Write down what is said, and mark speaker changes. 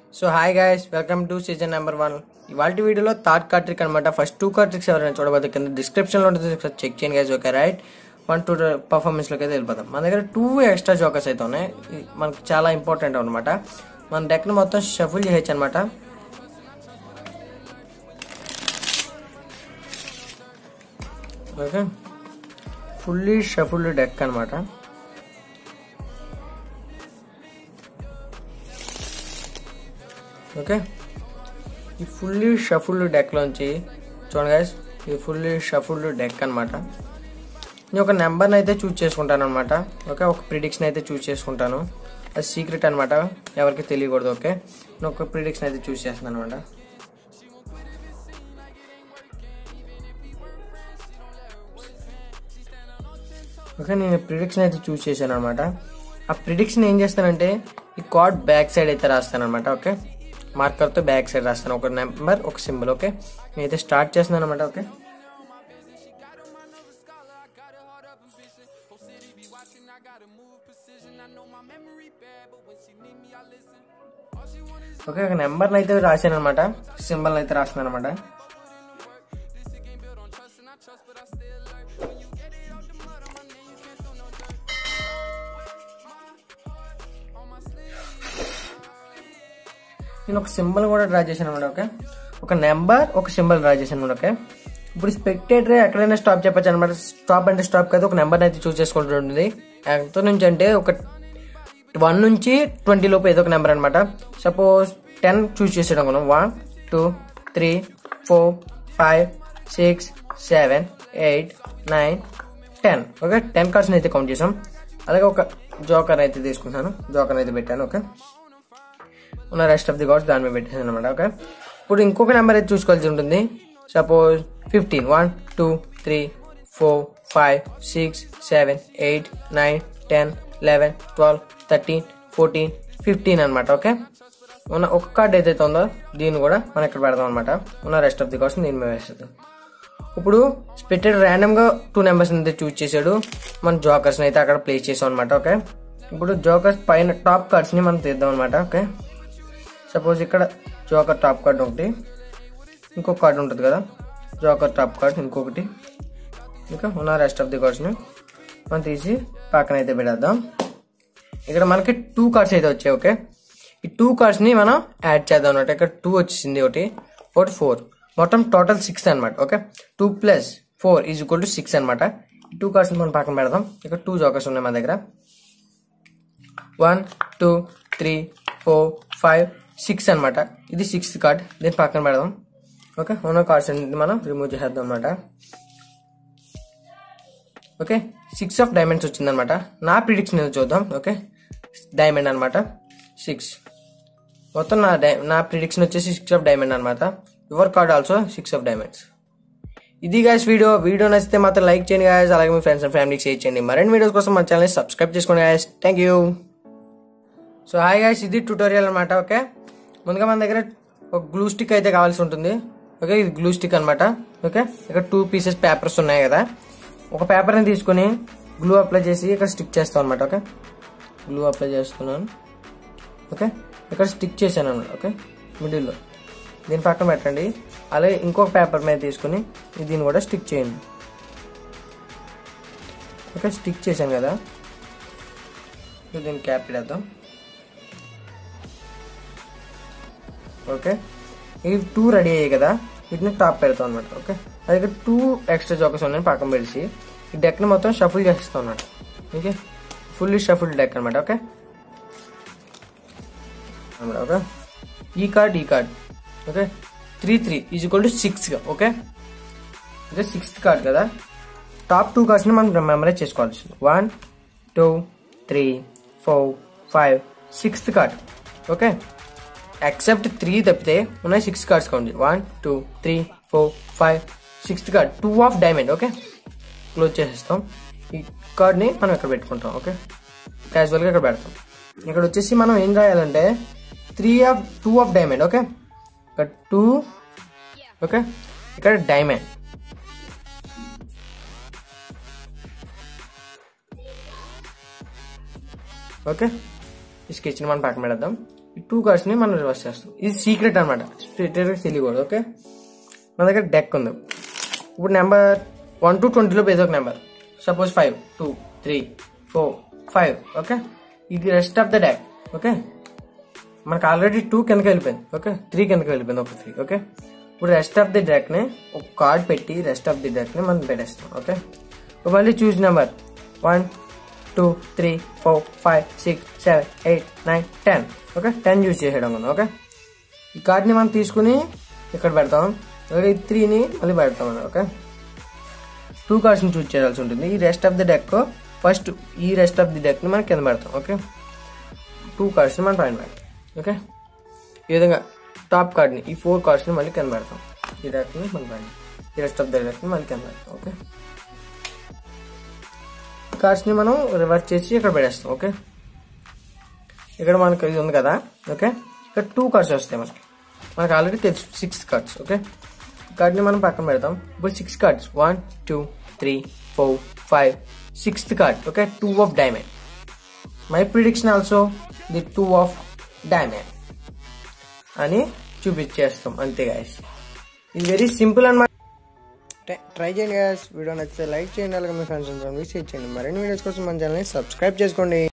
Speaker 1: so hi guys welcome to season number one ఇవాళ వీడియోలో third card trick అనమాట first two card tricks ఎవరైనా చూడబోతే కింద డిస్క్రిప్షన్లో ఉంటుంది ఒకసారి చెక్ చేయండి guys okay right one two పర్ఫార్మెన్స్లోకి అయితే వెళ్ళిపోతాం మన దగ్గర టూ ఎక్స్ట్రా జోకర్స్ అయితే ఉన్నాయి ఇది మనకి చాలా ఇంపార్టెంట్ అనమాట మన డెక్ని మొత్తం షఫుల్ చేయొచ్చు అనమాట ఓకే ఫుల్లీ షఫుల్ డెక్ అనమాట ఓకే ఈ ఫుల్లీ షఫుల్డ్ డెక్లోంచి చూడండి గైస్ ఇది ఫుల్లీ షఫుల్డ్ డెక్ అనమాట నేను ఒక నెంబర్ని అయితే చూస్ చేసుకుంటాను అనమాట ఓకే ఒక ప్రిడిక్షన్ అయితే చూస్ చేసుకుంటాను అది సీక్రెట్ అనమాట ఎవరికి తెలియకూడదు ఓకే నేను ఒక ప్రిడిక్షన్ అయితే చూస్ చేస్తున్నాను అనమాట ఓకే నేను ప్రిడిక్షన్ అయితే చూస్ చేశాను అనమాట ఆ ప్రిడిక్షన్ ఏం చేస్తానంటే ఈ కార్డ్ బ్యాక్ సైడ్ అయితే రాస్తాను అనమాట ఓకే మార్కర్తో బ్యాక్ సైడ్ రాస్తాను ఒక నెంబర్ ఒక సింబల్ ఓకే నేనైతే స్టార్ట్ చేస్తున్నాను అనమాట ఓకే ఓకే ఒక నెంబర్ని అయితే రాశాను అనమాట సింబల్ అయితే రాస్తున్నాను అనమాట నేను ఒక సింబల్ కూడా డ్రా చేశాను అనమాట ఓకే ఒక నెంబర్ ఒక సింబల్ డ్రా చేశాను అనమాట ఓకే ఇప్పుడు స్పెక్టేటర్ ఎక్కడైనా స్టాప్ చెప్పచ్చు అనమాట స్టాప్ అంటే స్టాప్ కాదు ఒక నెంబర్ అయితే చూస్ చేసుకుంటుంది ఎంత నుంచి అంటే ఒక వన్ నుంచి ట్వంటీ లోపు ఏదో ఒక నెంబర్ అనమాట సపోజ్ టెన్ చూస్ చేసాడు అనుకున్నాం one two three four five six seven eight nine ten okay ten cards అయితే కౌంట్ చేసాం అలాగే ఒక జోకర్ అయితే తీసుకుంటాను జోకర్ అయితే పెట్టాను ఓకే ఉన్న రెస్ట్ ఆఫ్ ది కార్డ్స్ దాని మీద పెట్టేసాను అనమాట ఓకే ఇప్పుడు ఇంకొక నెంబర్ అయితే చూసుకోవాల్సి ఉంటుంది suppose fifteen one two three four five six seven eight nine ten eleven twelve thirteen fourteen fifteen అనమాట ఓకే ఉన్న ఒక కార్డ్ ఏదైతే ఉందో దీన్ని కూడా మనం ఇక్కడ పెడదాం అనమాట ఉన్న రెస్ట్ ఆఫ్ ది కార్డ్స్ దీని మీద వేస్తాం ఇప్పుడు స్పెట్టెడ్ ర్యాండమ్ గా టూ నెంబర్స్ అయితే చూస్ చేశాడు మన జోకర్స్ అయితే అక్కడ ప్లేస్ చేసాం అనమాట ఓకే ఇప్పుడు జోకర్స్ పైన టాప్ కార్డ్స్ ని మనం తీద్దాం అనమాట ఓకే సపోజ్ ఇక్కడ జోకర్ టాప్ కార్డ్ ఒకటి ఇంకొక కార్డ్ ఉంటుంది కదా జోకర్ టాప్ కార్డ్ ఇంకొకటి ఇంకా ఉన్న రెస్ట్ ఆఫ్ ది కార్డ్స్ని మనం తీసి పక్కన అయితే పెడేద్దాం ఇక్కడ మనకి టూ కార్డ్స్ అయితే వచ్చాయి ఓకే ఈ టూ కార్డ్స్ని మనం యాడ్ చేద్దాం అనమాట ఇక్కడ టూ వచ్చేసింది ఒకటి ఒకటి ఫోర్ మొత్తం టోటల్ సిక్స్ అనమాట okay two plus four is equal to six అనమాట ఈ టూ కార్డ్స్ని మనం పక్కన పెడదాం ఇక్కడ టూ జోకర్స్ ఉన్నాయి మన దగ్గర one two three four five six అనమాట ఇది సిక్స్త్ కార్డ్ దీన్ని పక్కన పెడదాం ఓకే ఉన్న కార్డ్స్ అన్ని మనం రిమూవ్ చేసేద్దాం అనమాట ఓకే సిక్స్ ఆఫ్ డైమండ్స్ వచ్చిందనమాట నా ప్రిడిక్షన్ ఏదో చూద్దాం ఓకే డైమండ్ అనమాట సిక్స్ మొత్తం నా డై నా ప్రిడిక్షన్ వచ్చేసి సిక్స్ ఆఫ్ డైమండ్ అనమాట your card also six of diamonds ఇది గాయస్ వీడియో వీడియో నచ్చితే మాత్రం లైక్ చేయండి గాయస్ అలాగే మీ ఫ్రెండ్స్ అండ్ ఫ్యామిలీకి షేర్ చేయండి మరిన్ని వీడియోస్ కోసం మన ఛానల్ సబ్స్క్రైబ్ చేసుకోండి guys thank you so hi guys ఇది ట్యూటోరియల్ అనమాట ఓకే ముందుగా మన దగ్గర ఒక గ్లూ స్టిక్ అయితే కావాల్సి ఉంటుంది ఓకే ఇది గ్లూ స్టిక్ అనమాట ఓకే ఇక్కడ టూ పీసెస్ పేపర్స్ ఉన్నాయి కదా ఒక పేపర్ని తీసుకొని గ్లూ అప్లై చేసి ఇక్కడ స్టిక్ చేస్తాం అనమాట ఓకే గ్లూ అప్లై చేస్తున్నాను ఓకే ఇక్కడ స్టిక్ చేశాను అనమాట ఓకే మిడిల్లో దీని పక్కన పెట్టండి అలాగే ఇంకొక పేపర్ మీద తీసుకుని దీన్ని కూడా స్టిక్ చేయండి ఓకే స్టిక్ చేశాను కదా దీన్ని క్యాప్ పెడదాం ఓకే ఇవి టూ రెడీ అయ్యాయి కదా వీటిని టాప్ పెడతాం అనమాట ఓకే అది ఇక్కడ టూ ఎక్స్ట్రా జోకర్స్ ఉన్నాయి పక్కన పెడిసి ఈ డెక్ని మొత్తం షఫుల్ చేస్తాం అనమాట ఓకే ఫుల్లీ షఫుల్ డెక్ అనమాట ఓకే ఓకే ఈ కార్డ్ ఈ card okay three three is equal to six okay ఇదే సిక్స్త్ కార్డ్ కదా టాప్ టూ కార్డ్స్ని మనం మెమరైజ్ చేసుకోవాల్సి one two three four five sixth card okay except three తప్పితే ఉన్నాయి six cards count one two three four five sixth card two of diamond okay close చేసేస్తాం ఈ కార్డ్ని మనం ఇక్కడ పెట్టుకుంటాం ఓకే క్యాజువల్గా ఇక్కడ పెడతాం ఇక్కడ వచ్చేసి మనం ఏం రాయాలంటే three of two of diamond okay ఇక్కడ టూ ఓకే ఇక్కడ డైమండ్ ఓకే ఈ స్కెచ్ని మనం పక్కన పెడదాం ఈ టూ కార్డ్స్ ని మనం రివర్స్ చేస్తాం ఇది సీక్రెట్ అనమాట స్ట్రేట్ తెలియకూడదు ఓకే మన దగ్గర డెక్ ఉంది ఇప్పుడు నెంబర్ వన్ టు ట్వంటీలో ఏదో ఒక number suppose five two three four five okay ఇది rest of the deck okay మనకు ఆల్రెడీ టూ కిందకి వెళ్ళిపోయింది ఓకే త్రీ కిందకి వెళ్ళిపోయింది ఒక త్రీ ఓకే ఇప్పుడు రెస్ట్ ఆఫ్ ది డెక్ ని ఒక కార్డ్ పెట్టి రెస్ట్ ఆఫ్ ది డెక్ ని మనం పెట్టేస్తాం ఓకే ఇప్పుడు మళ్ళీ choose number one two three four five six seven eight nine ten okay ten use చేసేయడం మనం ఓకే ఈ కార్డ్ని మనం తీసుకుని ఇక్కడ పెడతాం అలాగే ఈ త్రీని మళ్ళీ పెడతాం మనం ఓకే టూ కార్డ్స్ని చూస్ చేయాల్సి ఉంటుంది ఈ rest of the deck first ఈ రెస్ట్ ఆఫ్ ది డెక్ని మనం కింద పెడతాం ఓకే టూ కార్డ్స్ని మనం పైన పెడతాం ఓకే ఈ విధంగా టాప్ కార్డ్ని ఈ ఫోర్ కార్డ్స్ని మళ్ళీ కింద పెడతాం ఈ డెక్ని మళ్ళీ పైన ఈ రెస్ట్ ఆఫ్ ద డెక్ని మళ్ళీ కింద పెడతాం ఓకే కార్డ్స్ని మనం రివర్స్ చేసి ఇక్కడ పెడేస్తాం ఓకే ఇక్కడ మనకు ఇది ఉంది కదా ఓకే ఇక్కడ టూ కార్డ్స్ వస్తాయి మనకి మనకు ఆల్రెడీ తెలుసు సిక్స్ కార్డ్స్ ఓకే కార్డ్ని మనం పక్కన పెడతాం ఇప్పుడు six cards one two three four five sixth card okay two of diamond my prediction also the two of diamond అని చూపించేస్తాం అంతే గాయస్ ఇది వెరీ సింపుల్ అనమాట ట్రై చేయండి గాయస్ వీడియో నచ్చితే లైక్ చేయండి అలాగే మీ ఫ్రెండ్స్ విజిట్ చేయండి మరిన్ని వీడియోస్ కోసం మన ఛానల్ని సబ్స్క్రైబ్ చేసుకోండి